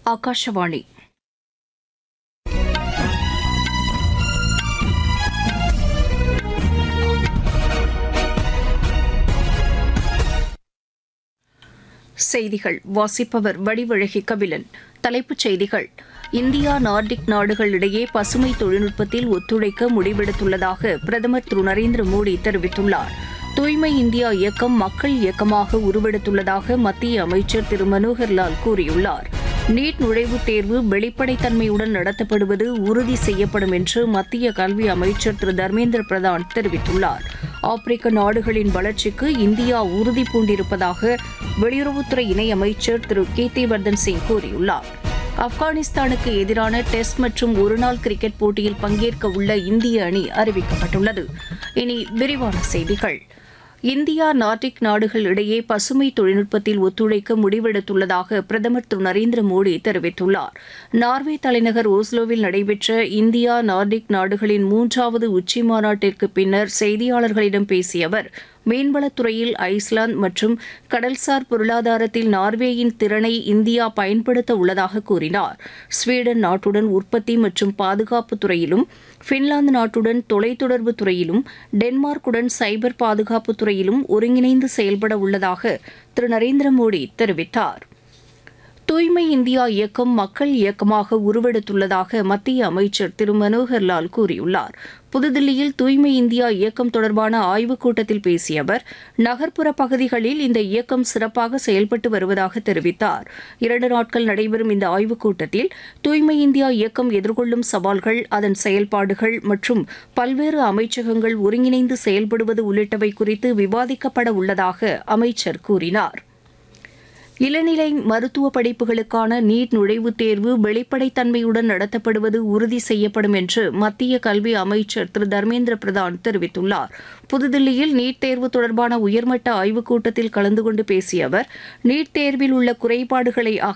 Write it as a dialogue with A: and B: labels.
A: ஆகாஷவாணி செய்திகள் வாசிப்பவர் வடிவழகி கபிலன் தலைப்புச் செய்திகள் இந்தியா நார்டிக் நாடுகள் இடையே பசுமை தொழில்நுட்பத்தில் ஒத்துழைக்க முடிவெடுத்துள்ளதாக பிரதமர் திரு நரேந்திர மோடி தெரிவித்துள்ளார் தூய்மை இந்தியா இயக்கம் மக்கள் இயக்கமாக உருவெடுத்துள்ளதாக மத்திய அமைச்சர் திரு மனோகர் லால் கூறியுள்ளார் நீட் நுழைவுத் தேர்வு வெளிப்படைத்தன்மையுடன் நடத்தப்படுவது உறுதி செய்யப்படும் என்று மத்திய கல்வி அமைச்சர் திரு தர்மேந்திர பிரதான் தெரிவித்துள்ளார் ஆப்பிரிக்க நாடுகளின் வளர்ச்சிக்கு இந்தியா உறுதி பூண்டிருப்பதாக வெளியுறவுத்துறை இணையமைச்சர் திரு கீர்த்திவர்தன் சிங் கூறியுள்ளார் ஆப்கானிஸ்தானுக்கு எதிரான டெஸ்ட் மற்றும் ஒருநாள் கிரிக்கெட் போட்டியில் பங்கேற்க உள்ள இந்திய அணி அறிவிக்கப்பட்டுள்ளது இனி விரிவான செய்திகள் இந்தியா நார்டிக் நாடுகள் இடையே பசுமை தொழில்நுட்பத்தில் ஒத்துழைக்க முடிவெடுத்துள்ளதாக பிரதமர் திரு நரேந்திர மோடி தெரிவித்துள்ளார் நார்வே தலைநகர் ஓஸ்லோவில் நடைபெற்ற இந்தியா நார்டிக் நாடுகளின் மூன்றாவது உச்சி மாநாட்டிற்கு பின்னர் செய்தியாளர்களிடம் பேசிய அவர் மீன்வளத்துறையில் ஐஸ்லாந்து மற்றும் கடல்சார் பொருளாதாரத்தில் நார்வேயின் திறனை இந்தியா பயன்படுத்த உள்ளதாக கூறினார் ஸ்வீடன் நாட்டுடன் உற்பத்தி மற்றும் பாதுகாப்பு துறையிலும் பின்லாந்து நாட்டுடன் தொலைத்தொடர்பு துறையிலும் டென்மார்க்குடன் சைபர் பாதுகாப்பு துறையிலும் ஒருங்கிணைந்து செயல்பட உள்ளதாக திரு நரேந்திர மோடி தெரிவித்தார் தூய்மை இந்தியா இயக்கம் மக்கள் இயக்கமாக உருவெடுத்துள்ளதாக மத்திய அமைச்சர் திரு மனோகர் லால் கூறியுள்ளார் புதுதில்லியில் தூய்மை இந்தியா இயக்கம் தொடர்பான ஆய்வுக் கூட்டத்தில் பேசிய அவர் நகர்ப்புற பகுதிகளில் இந்த இயக்கம் சிறப்பாக செயல்பட்டு வருவதாக தெரிவித்தார் இரண்டு நாட்கள் நடைபெறும் இந்த ஆய்வுக் கூட்டத்தில் தூய்மை இந்தியா இயக்கம் எதிர்கொள்ளும் சவால்கள் அதன் செயல்பாடுகள் மற்றும் பல்வேறு அமைச்சகங்கள் ஒருங்கிணைந்து செயல்படுவது உள்ளிட்டவை குறித்து விவாதிக்கப்பட உள்ளதாக அமைச்சர் கூறினார் இளநிலை மருத்துவ படிப்புகளுக்கான நீட் நுழைவுத் தேர்வு வெளிப்படைத்தன்மையுடன் நடத்தப்படுவது உறுதி செய்யப்படும் என்று மத்திய கல்வி அமைச்சர் திரு தர்மேந்திர பிரதான் தெரிவித்துள்ளார் புதுதில்லியில் நீட் தேர்வு தொடர்பான உயர்மட்ட ஆய்வுக் கூட்டத்தில் கலந்து கொண்டு பேசிய அவர் நீட் தேர்வில் உள்ள குறைபாடுகளை